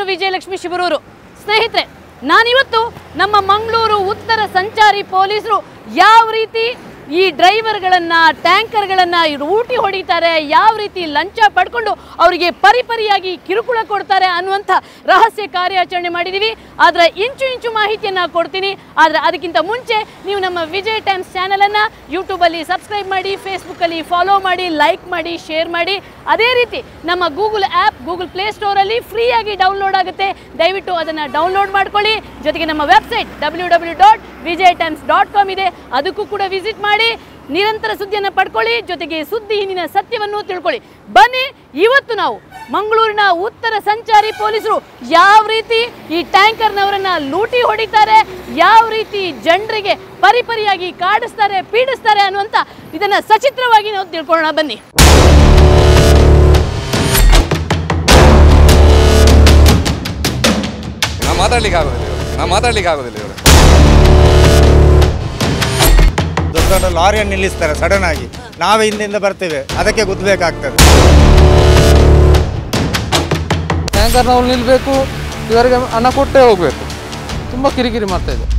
ನಾನು ವಿಜಯಲಕ್ಷ್ಮಿ ಶಿಬರೂರು ಸ್ನೇಹಿತರೆ ನಾನಿವತ್ತು ನಮ್ಮ ಮಂಗಳೂರು ಉತ್ತರ ಸಂಚಾರಿ ಪೊಲೀಸರು ಯಾವ ರೀತಿ ಈ ಡ್ರೈವರ್ಗಳನ್ನು ಟ್ಯಾಂಕರ್ಗಳನ್ನು ಊಟಿ ಹೊಡಿತಾರೆ ಯಾವ ರೀತಿ ಲಂಚ ಪಡ್ಕೊಂಡು ಅವರಿಗೆ ಪರಿಪರಿಯಾಗಿ ಕಿರುಕುಳ ಕೊಡ್ತಾರೆ ಅನ್ನುವಂಥ ರಹಸ್ಯ ಕಾರ್ಯಾಚರಣೆ ಮಾಡಿದ್ದೀವಿ ಅದರ ಇಂಚು ಇಂಚು ಮಾಹಿತಿಯನ್ನು ಕೊಡ್ತೀನಿ ಆದರೆ ಅದಕ್ಕಿಂತ ಮುಂಚೆ ನೀವು ನಮ್ಮ ವಿಜಯ್ ಟೈಮ್ಸ್ ಚಾನಲನ್ನು ಯೂಟ್ಯೂಬಲ್ಲಿ ಸಬ್ಸ್ಕ್ರೈಬ್ ಮಾಡಿ ಫೇಸ್ಬುಕ್ಕಲ್ಲಿ ಫಾಲೋ ಮಾಡಿ ಲೈಕ್ ಮಾಡಿ ಶೇರ್ ಮಾಡಿ ಅದೇ ರೀತಿ ನಮ್ಮ ಗೂಗಲ್ ಆ್ಯಪ್ ಗೂಗಲ್ ಪ್ಲೇ ಸ್ಟೋರಲ್ಲಿ ಫ್ರೀಯಾಗಿ ಡೌನ್ಲೋಡ್ ಆಗುತ್ತೆ ದಯವಿಟ್ಟು ಅದನ್ನು ಡೌನ್ಲೋಡ್ ಮಾಡ್ಕೊಳ್ಳಿ ಜೊತೆಗೆ ನಮ್ಮ website W W dot Vijay times dot com ಇದೆ ಅದಕ್ಕೂ ಕೂಡ ವಿಸಿಟ್ ಮಾಡಿ ನಿರಂತರ ಸುದ್ದಿಯನ್ನು ಪಡ್ಕೊಳ್ಳಿ ಜೊತೆಗೆ ಸುದ್ದಿ ಹಿಂದಿನ ಸತ್ಯವನ್ನು ತಿಳ್ಕೊಳ್ಳಿ ಬನ್ನಿ ಇವತ್ತು ನಾವು ಮಂಗಳೂರಿನ ಉತ್ತರ ಸಂಚಾರಿ ಪೊಲೀಸರು ಯಾವ ರೀತಿ ಈ ಟ್ಯಾಂಕರ್ನವರನ್ನ ಲೂಟಿ ಹೊಡಿತಾರೆ ಯಾವ ರೀತಿ ಜನರಿಗೆ ಪರಿಪರಿಯಾಗಿ ಕಾಡಿಸ್ತಾರೆ ಪೀಡಿಸ್ತಾರೆ ಅನ್ನುವಂಥ ಇದನ್ನ ಸಚಿತ್ರವಾಗಿ ನಾವು ತಿಳ್ಕೊಳ್ಳೋಣ ಬನ್ನಿ ನಾ ಮಾತಾಡ್ಲಿಕ್ಕೆ ಆಗೋದಿಲ್ಲ ಇವರು ನಾ ಮಾತಾಡ್ಲಿಕ್ಕೆ ಆಗೋದಿಲ್ಲ ಇವರು ದೊಡ್ಡ ದೊಡ್ಡ ಲಾರಿಯನ್ನು ನಿಲ್ಲಿಸ್ತಾರೆ ಸಡನ್ ಆಗಿ ನಾವೇ ಹಿಂದಿಂದ ಬರ್ತೇವೆ ಅದಕ್ಕೆ ಗುದ್ದಬೇಕಾಗ್ತದೆ ಟ್ಯಾಂಕರ್ ನಾವು ನಿಲ್ಲಬೇಕು ಇವರಿಗೆ ಹಣ ಕೊಟ್ಟೇ ಹೋಗಬೇಕು ತುಂಬ ಕಿರಿಕಿರಿ ಮಾಡ್ತಾ ಇದೆ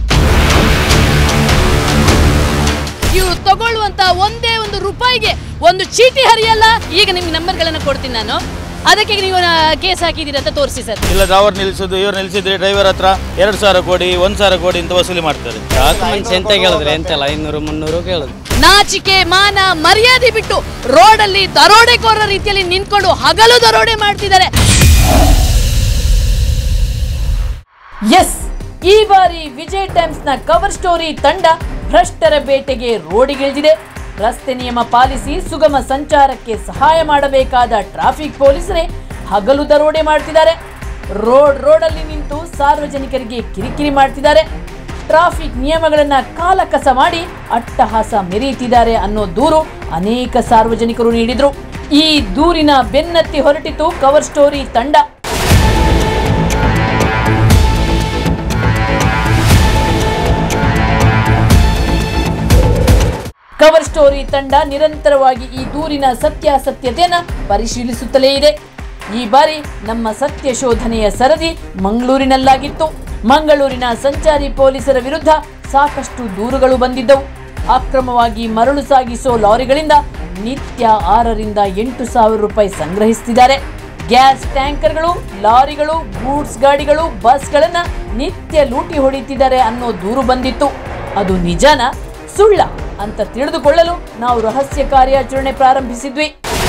ಇವರು ತಗೊಳ್ಳುವಂತ ಒಂದೇ ಒಂದು ರೂಪಾಯಿಗೆ ಒಂದು ಚೀಟಿ ಹರಿಯಲ್ಲ ಈಗ ನಿಮ್ಗೆ ನಂಬರ್ಗಳನ್ನು ಕೊಡ್ತೀನಿ ನಾನು ಅದಕ್ಕೆ ನೀವು ಕೇಸ್ ಹಾಕಿದ್ದೀರಿ ಅಂತ ತೋರಿಸಿ ಸರ್ ಇಲ್ಲ ಡ್ರೈವರ್ ನಿಲ್ಲಿಸೋದು ಇವ್ರು ನಿಲ್ಲಿಸಿದ್ರೆ ಡ್ರೈವರ್ ಹತ್ರ ಎರಡು ಸಾವಿರ ಕೊಡಿ ಒಂದು ಸಾವಿರ ಕೊಡಿ ಅಂತ ವಸೂಲಿ ಮಾಡ್ತಾರೆ ಡಾಕ್ಯುಮೆಂಟ್ಸ್ ಎಂತ ಕೇಳಿದ್ರೆ ಎಂತೆಲ್ಲ ಐನೂರು ಮುನ್ನೂರು ಕೇಳುದು ನಾಚಿಕೆ ಮಾನ ಮರ್ಯಾದೆ ಬಿಟ್ಟು ರೋಡಲ್ಲಿ ದರೋಡೆಕೋರರ ರೀತಿಯಲ್ಲಿ ನಿಂತ್ಕೊಂಡು ಹಗಲು ದರೋಡೆ ಮಾಡ್ತಿದ್ದಾರೆ ಎಸ್ ಈ ಬಾರಿ ವಿಜಯ್ ಟೈಮ್ಸ್ ನ ಕವರ್ ಸ್ಟೋರಿ ತಂಡ ಭ್ರಷ್ಟರ ಬೇಟೆಗೆ ರೋಡಿಗಿಳಿದಿದೆ ರಸ್ತೆ ನಿಯಮ ಪಾಲಿಸಿ ಸುಗಮ ಸಂಚಾರಕ್ಕೆ ಸಹಾಯ ಮಾಡಬೇಕಾದ ಟ್ರಾಫಿಕ್ ಪೊಲೀಸರೇ ಹಗಲು ದರೋಡೆ ಮಾಡ್ತಿದ್ದಾರೆ ರೋಡ್ ರೋಡಲ್ಲಿ ನಿಂತು ಸಾರ್ವಜನಿಕರಿಗೆ ಕಿರಿಕಿರಿ ಮಾಡ್ತಿದ್ದಾರೆ ಟ್ರಾಫಿಕ್ ನಿಯಮಗಳನ್ನ ಕಾಲಕಸ ಮಾಡಿ ಅಟ್ಟಹಾಸ ಮೆರೆಯುತ್ತಿದ್ದಾರೆ ಅನ್ನೋ ದೂರು ಅನೇಕ ಸಾರ್ವಜನಿಕರು ನೀಡಿದ್ರು ಈ ದೂರಿನ ಬೆನ್ನತ್ತಿ ಹೊರಟಿತು ಕವರ್ ಸ್ಟೋರಿ ತಂಡ ಕವರ್ ಸ್ಟೋರಿ ತಂಡ ನಿರಂತರವಾಗಿ ಈ ದೂರಿನ ಸತ್ಯಾಸತ್ಯತೆಯನ್ನ ಪರಿಶೀಲಿಸುತ್ತಲೇ ಇದೆ ಈ ಬಾರಿ ನಮ್ಮ ಸತ್ಯ ಶೋಧನೆಯ ಸರದಿ ಮಂಗಳೂರಿನಲ್ಲಾಗಿತ್ತು ಮಂಗಳೂರಿನ ಸಂಚಾರಿ ಪೊಲೀಸರ ವಿರುದ್ಧ ಸಾಕಷ್ಟು ದೂರುಗಳು ಬಂದಿದ್ದವು ಅಕ್ರಮವಾಗಿ ಮರಳು ಸಾಗಿಸೋ ಲಾರಿಗಳಿಂದ ನಿತ್ಯ ಆರರಿಂದ ಎಂಟು ಸಾವಿರ ರೂಪಾಯಿ ಸಂಗ್ರಹಿಸುತ್ತಿದ್ದಾರೆ ಗ್ಯಾಸ್ ಟ್ಯಾಂಕರ್ಗಳು ಲಾರಿಗಳು ಗೂಡ್ಸ್ ಗಾಡಿಗಳು ಬಸ್ಗಳನ್ನ ನಿತ್ಯ ಲೂಟಿ ಹೊಡಿತಿದ್ದಾರೆ ಅನ್ನೋ ದೂರು ಬಂದಿತ್ತು ಅದು ನಿಜಾನ ಸುಳ್ಳ ಅಂತ ತಿಳಿದುಕೊಳ್ಳಲು ನಾವು ರಹಸ್ಯ ಕಾರ್ಯಾಚರಣೆ ಪ್ರಾರಂಭಿಸಿದ್ವಿ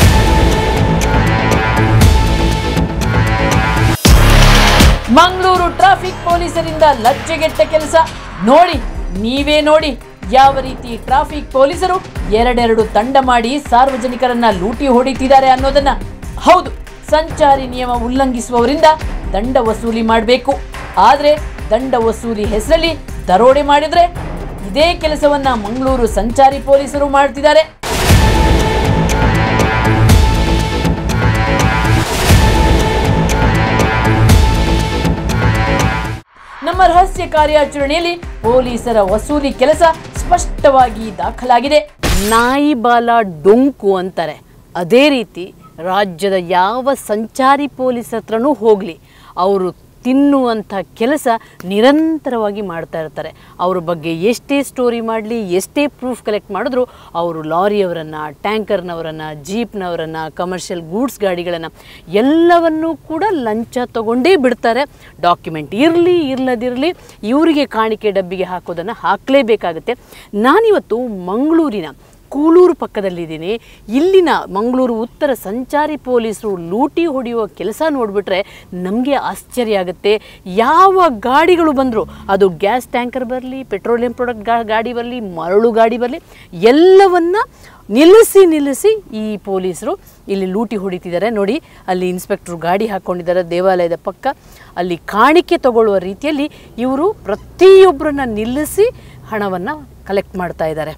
ಮಂಗಳೂರು ಟ್ರಾಫಿಕ್ ಪೊಲೀಸರಿಂದ ಲಜ್ಜೆಗೆಟ್ಟ ಕೆಲಸ ನೋಡಿ ನೀವೇ ನೋಡಿ ಯಾವ ರೀತಿ ಟ್ರಾಫಿಕ್ ಪೊಲೀಸರು ಎರಡೆರಡು ತಂಡ ಮಾಡಿ ಸಾರ್ವಜನಿಕರನ್ನ ಲೂಟಿ ಹೊಡಿತಿದ್ದಾರೆ ಅನ್ನೋದನ್ನ ಹೌದು ಸಂಚಾರಿ ನಿಯಮ ಉಲ್ಲಂಘಿಸುವವರಿಂದ ದಂಡ ವಸೂಲಿ ಮಾಡಬೇಕು ಆದ್ರೆ ದಂಡ ವಸೂಲಿ ಹೆಸರಲ್ಲಿ ದರೋಡೆ ಮಾಡಿದ್ರೆ ಇದೇ ಕೆಲಸವನ್ನ ಮಂಗಳೂರು ಸಂಚಾರಿ ಪೊಲೀಸರು ಮಾಡ್ತಿದ್ದಾರೆ ನಮ್ಮ ರಹಸ್ಯ ಕಾರ್ಯಾಚರಣೆಯಲ್ಲಿ ಪೊಲೀಸರ ವಸೂಲಿ ಕೆಲಸ ಸ್ಪಷ್ಟವಾಗಿ ದಾಖಲಾಗಿದೆ ನಾಯಿ ಬಾಲ ಡೊಂಕು ಅಂತಾರೆ ಅದೇ ರೀತಿ ರಾಜ್ಯದ ಯಾವ ಸಂಚಾರಿ ಪೊಲೀಸ್ ಹತ್ರನೂ ಹೋಗಲಿ ಅವರು ತಿನ್ನುವಂಥ ಕೆಲಸ ನಿರಂತರವಾಗಿ ಮಾಡ್ತಾ ಇರ್ತಾರೆ ಅವ್ರ ಬಗ್ಗೆ ಎಷ್ಟೇ ಸ್ಟೋರಿ ಮಾಡಲಿ ಎಷ್ಟೇ ಪ್ರೂಫ್ ಕಲೆಕ್ಟ್ ಮಾಡಿದ್ರು ಅವರು ಲಾರಿಯವರನ್ನು ಟ್ಯಾಂಕರ್ನವರನ್ನು ಜೀಪ್ನವರನ್ನು ಕಮರ್ಷಿಯಲ್ ಗೂಡ್ಸ್ ಗಾಡಿಗಳನ್ನು ಎಲ್ಲವನ್ನೂ ಕೂಡ ಲಂಚ ತಗೊಂಡೇ ಬಿಡ್ತಾರೆ ಡಾಕ್ಯುಮೆಂಟ್ ಇರಲಿ ಇರ್ಲದಿರಲಿ ಇವರಿಗೆ ಕಾಣಿಕೆ ಡಬ್ಬಿಗೆ ಹಾಕೋದನ್ನು ಹಾಕಲೇಬೇಕಾಗುತ್ತೆ ನಾನಿವತ್ತು ಮಂಗಳೂರಿನ ಕೂಳೂರು ಪಕ್ಕದಲ್ಲಿದ್ದೀನಿ ಇಲ್ಲಿನ ಮಂಗಳೂರು ಉತ್ತರ ಸಂಚಾರಿ ಪೊಲೀಸರು ಲೂಟಿ ಹೊಡೆಯುವ ಕೆಲಸ ನೋಡಿಬಿಟ್ರೆ ನಮಗೆ ಆಶ್ಚರ್ಯ ಆಗುತ್ತೆ ಯಾವ ಗಾಡಿಗಳು ಬಂದರೂ ಅದು ಗ್ಯಾಸ್ ಟ್ಯಾಂಕರ್ ಬರಲಿ ಪೆಟ್ರೋಲಿಯಂ ಪ್ರಾಡಕ್ಟ್ ಗಾಡಿ ಬರಲಿ ಮರಳು ಗಾಡಿ ಬರಲಿ ಎಲ್ಲವನ್ನ ನಿಲ್ಲಿಸಿ ನಿಲ್ಲಿಸಿ ಈ ಪೊಲೀಸರು ಇಲ್ಲಿ ಲೂಟಿ ಹೊಡಿತಿದ್ದಾರೆ ನೋಡಿ ಅಲ್ಲಿ ಇನ್ಸ್ಪೆಕ್ಟ್ರು ಗಾಡಿ ಹಾಕ್ಕೊಂಡಿದ್ದಾರೆ ದೇವಾಲಯದ ಪಕ್ಕ ಅಲ್ಲಿ ಕಾಣಿಕೆ ತಗೊಳ್ಳುವ ರೀತಿಯಲ್ಲಿ ಇವರು ಪ್ರತಿಯೊಬ್ಬರನ್ನ ನಿಲ್ಲಿಸಿ ಹಣವನ್ನು ಕಲೆಕ್ಟ್ ಮಾಡ್ತಾ ಇದ್ದಾರೆ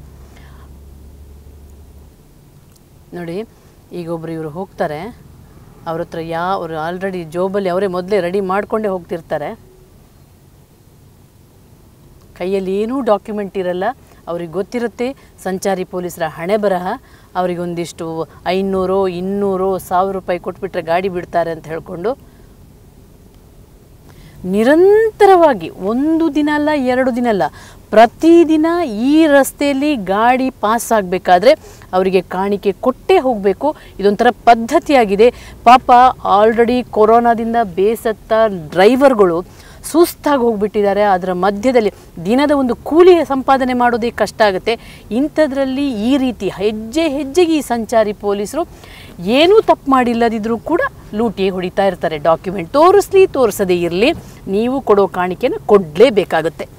ನೋಡಿ ಈಗ ಒಬ್ರು ಇವರು ಹೋಗ್ತಾರೆ ಅವ್ರ ಹತ್ರ ಯಾವ ಅವರು ಆಲ್ರೆಡಿ ಜೋಬಲ್ಲಿ ಅವರೇ ಮೊದಲೇ ರೆಡಿ ಮಾಡಿಕೊಂಡೇ ಹೋಗ್ತಿರ್ತಾರೆ ಕೈಯಲ್ಲಿ ಏನೂ ಡಾಕ್ಯುಮೆಂಟ್ ಇರಲ್ಲ ಅವ್ರಿಗೆ ಗೊತ್ತಿರುತ್ತೆ ಸಂಚಾರಿ ಪೊಲೀಸರ ಹಣೆ ಬರಹ ಅವರಿಗೊಂದಿಷ್ಟು ಐನೂರು ಇನ್ನೂರು ಸಾವಿರ ರೂಪಾಯಿ ಕೊಟ್ಬಿಟ್ರೆ ಗಾಡಿ ಬಿಡ್ತಾರೆ ಅಂತ ಹೇಳ್ಕೊಂಡು ನಿರಂತರವಾಗಿ ಒಂದು ದಿನ ಅಲ್ಲ ಎರಡು ದಿನ ಅಲ್ಲ ಪ್ರತಿದಿನ ಈ ರಸ್ತೆಯಲ್ಲಿ ಗಾಡಿ ಪಾಸ್ ಆಗಬೇಕಾದ್ರೆ ಅವರಿಗೆ ಕಾಣಿಕೆ ಕೊಟ್ಟೇ ಹೋಗಬೇಕು ಇದೊಂಥರ ಪದ್ಧತಿಯಾಗಿದೆ ಪಾಪ ಆಲ್ರೆಡಿ ಕೊರೋನಾದಿಂದ ಬೇಸತ್ತ ಡ್ರೈವರ್ಗಳು ಸುಸ್ತಾಗಿ ಹೋಗ್ಬಿಟ್ಟಿದ್ದಾರೆ ಅದರ ಮಧ್ಯದಲ್ಲಿ ದಿನದ ಒಂದು ಕೂಲಿ ಸಂಪಾದನೆ ಮಾಡೋದೇ ಕಷ್ಟ ಆಗುತ್ತೆ ಇಂಥದ್ರಲ್ಲಿ ಈ ರೀತಿ ಹೆಜ್ಜೆ ಹೆಜ್ಜೆಗೆ ಈ ಸಂಚಾರಿ ಪೊಲೀಸರು ಏನೂ ತಪ್ಪು ಮಾಡಿಲ್ಲದಿದ್ರೂ ಕೂಡ ಲೂಟಿ ಹೊಡಿತಾ ಇರ್ತಾರೆ ಡಾಕ್ಯುಮೆಂಟ್ ತೋರಿಸ್ಲಿ ತೋರಿಸದೇ ಇರಲಿ ನೀವು ಕೊಡೋ ಕಾಣಿಕೆನ ಕೊಡಲೇಬೇಕಾಗುತ್ತೆ